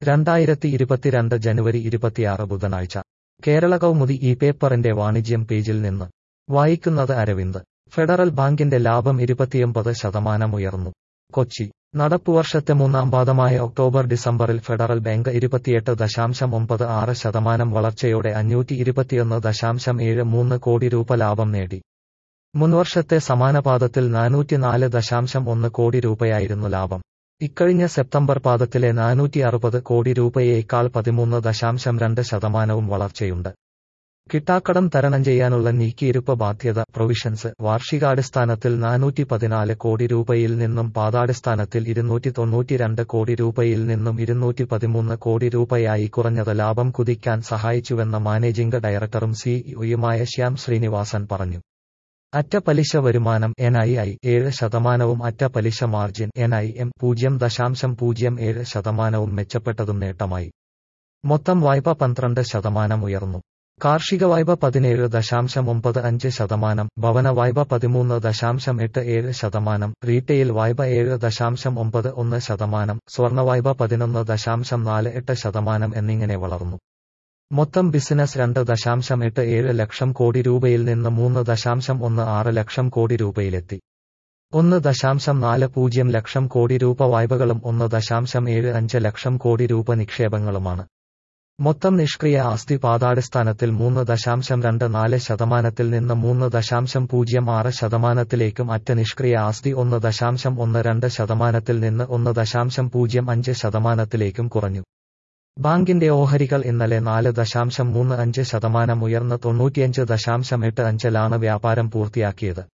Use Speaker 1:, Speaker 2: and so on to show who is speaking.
Speaker 1: രണ്ടായിരത്തി ഇരുപത്തിരണ്ട് ജനുവരി ഇരുപത്തിയാറ് ബുധനാഴ്ച കേരള കൗമുദി ഈ പേപ്പറിന്റെ വാണിജ്യം പേജിൽ നിന്ന് വായിക്കുന്നത് അരവിന്ദ് ഫെഡറൽ ബാങ്കിന്റെ ലാഭം ഇരുപത്തിയൊമ്പത് ശതമാനം ഉയർന്നു കൊച്ചി നടപ്പുവർഷത്തെ മൂന്നാം പാദമായ ഒക്ടോബർ ഡിസംബറിൽ ഫെഡറൽ ബാങ്ക് ഇരുപത്തിയെട്ട് ദശാംശം ഒമ്പത് ആറ് ശതമാനം വളർച്ചയോടെ അഞ്ഞൂറ്റി ഇരുപത്തിയൊന്ന് ദശാംശം ഏഴ് മൂന്ന് കോടി രൂപ ലാഭം നേടി മുൻവർഷത്തെ സമാന പാദത്തിൽ നാനൂറ്റിനാല് ദശാംശം ഒന്ന് കോടി രൂപയായിരുന്നു ലാഭം ഇക്കഴിഞ്ഞ സെപ്റ്റംബർ പാദത്തിലെ നാനൂറ്റി അറുപത് കോടി രൂപയേക്കാൾ പതിമൂന്ന് ദശാംശം രണ്ട് ശതമാനവും വളർച്ചയുണ്ട് കിട്ടാക്കടം തരണം ചെയ്യാനുള്ള നീക്കിയിരുപ്പ് ബാധ്യത പ്രൊവിഷൻസ് വാർഷികാടിസ്ഥാനത്തിൽ നാനൂറ്റി പതിനാല് കോടി രൂപയിൽ നിന്നും പാദാടിസ്ഥാനത്തിൽ ഇരുന്നൂറ്റി തൊണ്ണൂറ്റിരണ്ട് കോടി രൂപയിൽ നിന്നും ഇരുന്നൂറ്റി പതിമൂന്ന് കോടി രൂപയായി കുറഞ്ഞത് ലാഭം കുതിക്കാൻ സഹായിച്ചുവെന്ന് മാനേജിംഗ് ഡയറക്ടറും സിഇഒയുമായ ശ്യാം ശ്രീനിവാസൻ പറഞ്ഞു അറ്റ പലിശ വരുമാനം എൻ ഐ ഐ ഏഴ് ശതമാനവും അറ്റ പലിശ മാർജിൻ എൻ ഐ എം പൂജ്യം ദശാംശം പൂജ്യം ഏഴ് ശതമാനവും മെച്ചപ്പെട്ടതും നേട്ടമായി മൊത്തം വായ്പ പന്ത്രണ്ട് ശതമാനം ഉയർന്നു കാർഷിക വായ്പ പതിനേഴ് ദശാംശം ഒമ്പത് അഞ്ച് ശതമാനം ഭവന വായ്പ പതിമൂന്ന് ദശാംശം എട്ട് ഏഴ് ശതമാനം റീറ്റെയിൽ വായ്പ ഏഴ് ദശാംശം ഒമ്പത് ഒന്ന് ശതമാനം സ്വർണ്ണ വായ്പ പതിനൊന്ന് ദശാംശം നാല് എട്ട് ശതമാനം എന്നിങ്ങനെ വളർന്നു മൊത്തം ബിസിനസ് രണ്ട് ദശാംശം എട്ട് ഏഴ് ലക്ഷം കോടി രൂപയിൽ നിന്ന് മൂന്ന് ദശാംശം ഒന്ന് ആറ് ലക്ഷം കോടി രൂപയിലെത്തി ഒന്ന് ദശാംശം നാല് പൂജ്യം ലക്ഷം കോടി രൂപ വായ്പകളും ഒന്ന് ദശാംശം ഏഴ് അഞ്ച് ലക്ഷം കോടി രൂപ നിക്ഷേപങ്ങളുമാണ് മൊത്തം നിഷ്ക്രിയ ആസ്തി പാതാടിസ്ഥാനത്തിൽ മൂന്ന് ദശാംശം രണ്ട് നാല് ശതമാനത്തിൽ നിന്ന് മൂന്ന് ദശാംശം പൂജ്യം ആറ് ശതമാനത്തിലേക്കും അറ്റ നിഷ്ക്രിയ ആസ്തി ഒന്ന് ദശാംശം ഒന്ന് രണ്ട് ശതമാനത്തിൽ നിന്ന് ഒന്ന് ദശാംശം പൂജ്യം അഞ്ച് ശതമാനത്തിലേക്കും കുറഞ്ഞു ബാങ്കിന്റെ ഓഹരികൾ ഇന്നലെ നാല് ദശാംശം മൂന്ന് അഞ്ച് ശതമാനം ഉയർന്ന് തൊണ്ണൂറ്റിയഞ്ച് ദശാംശം എട്ട് അഞ്ചിലാണ് വ്യാപാരം പൂർത്തിയാക്കിയത്